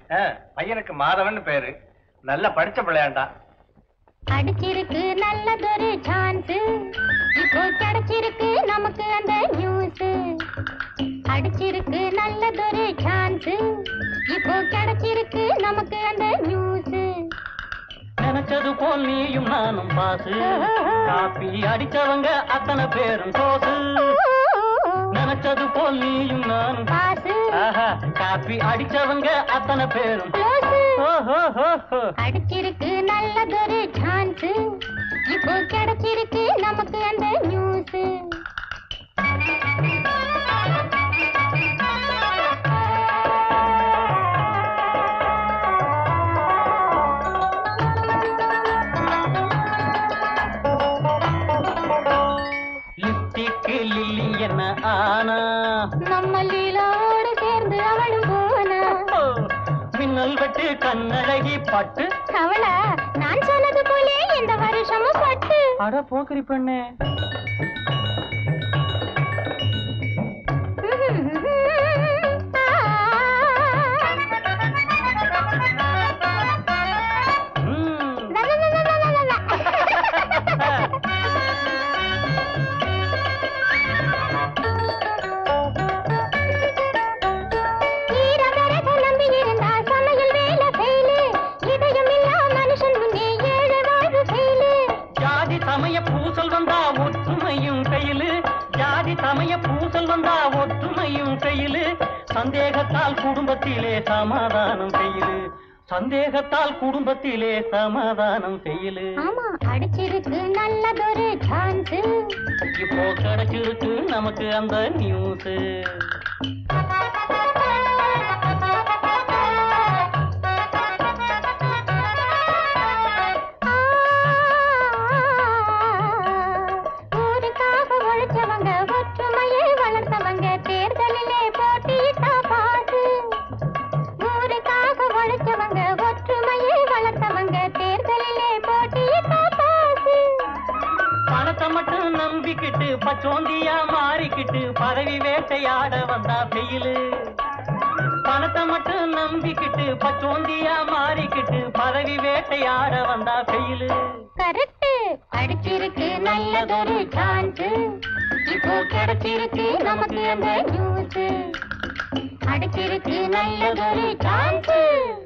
ஆ, பையனுக்கு மாதவன் பேரு நல்லா படிச்ச பிள்ளையாண்டா அடிச்சிருக்கு நல்லதொரு சான்ஸ் இப்போ கிடைச்சிருக்கு நமக்கு அந்த நியூஸ் அடிச்சிருக்கு நல்லதொரு சான்ஸ் இப்போ கிடைச்சிருக்கு நமக்கு அந்த நியூஸ் நினைச்சது போல் நீயும் நானும் பாசு காப்பி அடிச்சவங்க அத்தனை பேரும் கோசு நினைச்சது போல் நீயும் நானும் பாசு ஆஹா காப்பி அடிச்சவங்க அத்தனை பேரும் க்ளோஸ் ஓஹோ ஹோ, ஹோ. அடிச்சிருக்கு நல்லதொரு சான்ஸ் இப்போ கிடைச்சிருக்கு நமக்கு அந்த நியூஸ் லிப்டிக்கு லில்லி என்ன ஆனா நம்ம லீலாவோடு சேர்ந்து அவளும் போனா ஓ, மின்னல் வெட்டு கண்ணழகி பட்டு அவளா நான் சொன்னது போலே இந்த வருஷமும் பட்டு அட போக்கரி பெண்ணே ம். ஈரவரக நம்பி இருந்தா சமையல் வேலை ஃபெயிலு இதயம் இல்லா மனுஷன் முன்னே ஏழை வாழ்வு ஃபெயிலு ஜாதி சமய பூசல் வந்தா ஒற்றுமையும் கையிலு ஜாதி சமய பூசல் வந்தா ஒற்றுமையும் கையிலு சந்தேகத்தால் குடும்பத்திலே சமாதானம் கையிலு சந்தேகத்தால் குடும்பத்திலே சமாதானம் கையிலு ஆமா அடிச்சிருக்கு நல்லதொரு சான்ஸ் இப்போ கிடைச்சிருக்கு நமக்கு அந்த நியூஸ் ஊருக்காக உழைச்சவங்க ஒற்றுமையை வளர்த்தவங்க தேர்தலிலே போட்டியிட்டா பாசு ஊருக்காக உழைச்சவங்க ஒற்றுமையை வளர்த்தவங்க தேர்தலிலே போட்டியிட்டா பாசு பணத்தை மட்டும் நம்பிக்கிட்டு பச்சோந்தியா மாறிக்கிட்டு பதவி வேட்டையாட வந்தா பெயிலு பணத்தை மட்டும் நம்பிக்கிட்டு பச்சோந்தியா மாறிக்கிட்டு பதவி வேட்டையாட வந்தா பெயிலு கரெக்ட் அடிச்சிருக்கு நல்லதொரு சான்ஸ் இப்போ கிடைச்சிருக்கு நமக்கு அந்த நியூஸ் அடிச்சிருக்கு நல்லதொரு சான்ஸ்